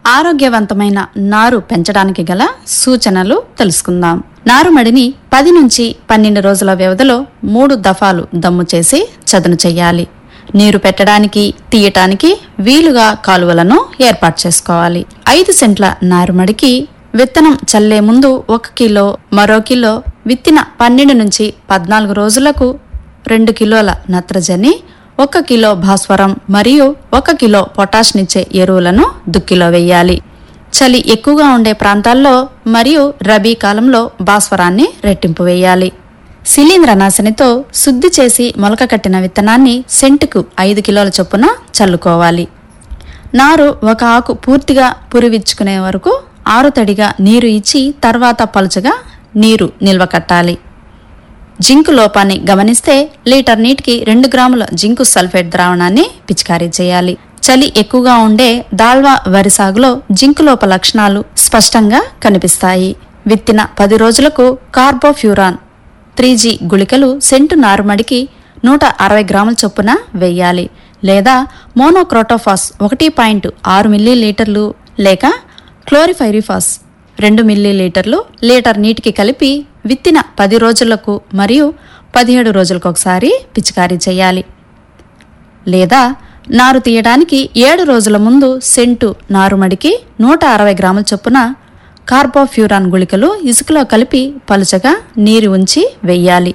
ఆరోగ్యవంతమైన నారు పెంచడానికి గల సూచనలు తెలుసుకుందాం నారుమడిని పది నుంచి పన్నెండు రోజుల వ్యవధిలో మూడు దఫాలు దమ్ము చేసి చదును చెయ్యాలి నీరు పెట్టడానికి తీయటానికి వీలుగా కాలువలను ఏర్పాటు చేసుకోవాలి ఐదు సెంట్ల నారుమడికి విత్తనం చల్లే ముందు ఒక కిలో మరో కిలో విత్తిన పన్నెండు నుంచి పద్నాలుగు రోజులకు రెండు కిలోల నత్రజని ఒక కిలో భాస్వరం మరియు ఒక కిలో పొటాష్నిచ్చే ఎరువులను దుక్కిలో వేయాలి చలి ఎక్కువగా ఉండే ప్రాంతాల్లో మరియు రబీ కాలంలో భాస్వరాన్ని రెట్టింపు వేయాలి శిలీంద్రనాశనితో శుద్ధి చేసి మొలక కట్టిన విత్తనాన్ని సెంటుకు ఐదు కిలోల చొప్పున చల్లుకోవాలి నారు ఒక ఆకు పూర్తిగా పురివిచ్చుకునే వరకు ఆరుతడిగా నీరు ఇచ్చి తర్వాత పలుచగా నీరు నిల్వ కట్టాలి జింకు లోపాన్ని గమనిస్తే లీటర్ నీటికి రెండు గ్రాముల జింకు సల్ఫేట్ ద్రావణాన్ని పిచికారీ చేయాలి చలి ఎక్కువగా ఉండే దాల్వా వరి సాగులో జింకు లోప లక్షణాలు స్పష్టంగా కనిపిస్తాయి విత్తిన పది రోజులకు కార్బోఫ్యూరాన్ త్రీ జీ గుళికలు సెంటు నారుమడికి నూట అరవై గ్రాముల చొప్పున వేయాలి లేదా మోనోక్రోటోఫాస్ ఒకటి పాయింట్ ఆరు మిల్లీ లీటర్లు లేక క్లోరిఫైరిఫాస్ రెండు మిల్లీ లీటర్లు లీటర్ నీటికి కలిపి విత్తిన పది రోజులకు మరియు పదిహేడు రోజులకు ఒకసారి పిచికారీ చేయాలి లేదా నారు తీయడానికి ఏడు రోజుల ముందు సెంటు నారుమడికి నూట అరవై గ్రాముల చొప్పున కార్బోఫ్యూరాన్ గుళికలు ఇసుకలో కలిపి పలుచగా నీరు ఉంచి వెయ్యాలి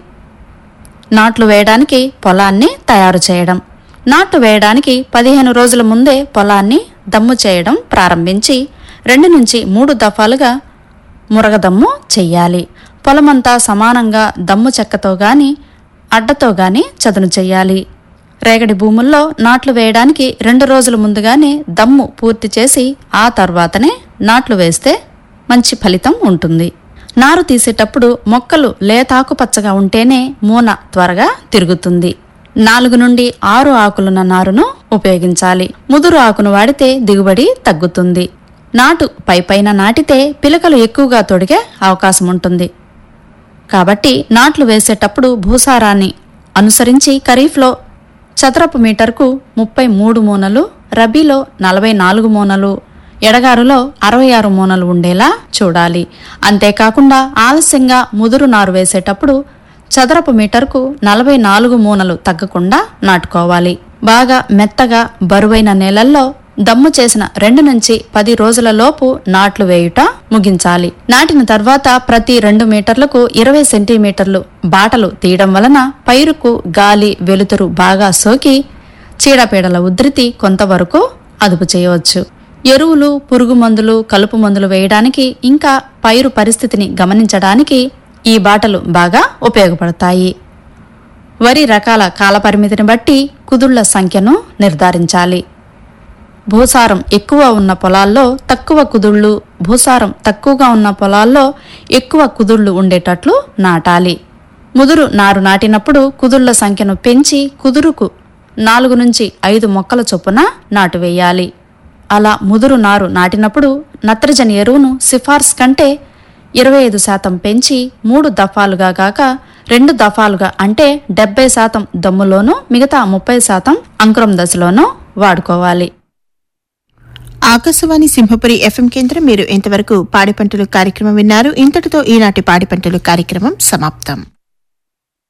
నాట్లు వేయడానికి పొలాన్ని తయారు చేయడం నాట్లు వేయడానికి పదిహేను రోజుల ముందే పొలాన్ని దమ్ము చేయడం ప్రారంభించి రెండు నుంచి మూడు దఫాలుగా మురగదమ్ము చెయ్యాలి పొలమంతా సమానంగా దమ్ము చెక్కతో గాని అడ్డతో గాని చదును చెయ్యాలి రేగడి భూముల్లో నాట్లు వేయడానికి రెండు రోజుల ముందుగానే దమ్ము పూర్తి చేసి ఆ తర్వాతనే నాట్లు వేస్తే మంచి ఫలితం ఉంటుంది నారు తీసేటప్పుడు మొక్కలు లేతాకుపచ్చగా ఉంటేనే మూన త్వరగా తిరుగుతుంది నాలుగు నుండి ఆరు ఆకులున్న నారును ఉపయోగించాలి ముదురు ఆకును వాడితే దిగుబడి తగ్గుతుంది నాటు పైపైన నాటితే పిలకలు ఎక్కువగా తొడిగే అవకాశం ఉంటుంది కాబట్టి నాట్లు వేసేటప్పుడు భూసారాన్ని అనుసరించి ఖరీఫ్లో చదరపు మీటర్కు ముప్పై మూడు మూనలు రబీలో నలభై నాలుగు మూనలు ఎడగారులో అరవై ఆరు మూనలు ఉండేలా చూడాలి అంతేకాకుండా ఆలస్యంగా ముదురు నారు వేసేటప్పుడు చదరపు మీటర్కు నలభై నాలుగు మూనలు తగ్గకుండా నాటుకోవాలి బాగా మెత్తగా బరువైన నేలల్లో దమ్ము చేసిన రెండు నుంచి పది రోజుల లోపు నాట్లు వేయుట ముగించాలి నాటిన తర్వాత ప్రతి రెండు మీటర్లకు ఇరవై సెంటీమీటర్లు బాటలు తీయడం వలన పైరుకు గాలి వెలుతురు బాగా సోకి చీడపీడల ఉధృతి కొంతవరకు అదుపు చేయవచ్చు ఎరువులు పురుగు మందులు కలుపు మందులు వేయడానికి ఇంకా పైరు పరిస్థితిని గమనించడానికి ఈ బాటలు బాగా ఉపయోగపడతాయి వరి రకాల కాలపరిమితిని బట్టి కుదుళ్ల సంఖ్యను నిర్ధారించాలి భూసారం ఎక్కువ ఉన్న పొలాల్లో తక్కువ కుదుళ్ళు భూసారం తక్కువగా ఉన్న పొలాల్లో ఎక్కువ కుదుళ్ళు ఉండేటట్లు నాటాలి ముదురు నారు నాటినప్పుడు కుదుళ్ల సంఖ్యను పెంచి కుదురుకు నాలుగు నుంచి ఐదు మొక్కల చొప్పున నాటు వేయాలి అలా ముదురు నారు నాటినప్పుడు నత్రజని ఎరువును సిఫార్సు కంటే ఇరవై ఐదు శాతం పెంచి మూడు దఫాలుగా గాక రెండు దఫాలుగా అంటే డెబ్బై శాతం దమ్ములోనూ మిగతా ముప్పై శాతం అంకురం దశలోనూ వాడుకోవాలి ఆకాశవాణి సింహపురి ఎఫ్ఎం కేంద్రం మీరు ఇంతవరకు పాడి పంటలు కార్యక్రమం విన్నారు ఇంతటితో ఈనాటి పాడి పంటలు కార్యక్రమం సమాప్తం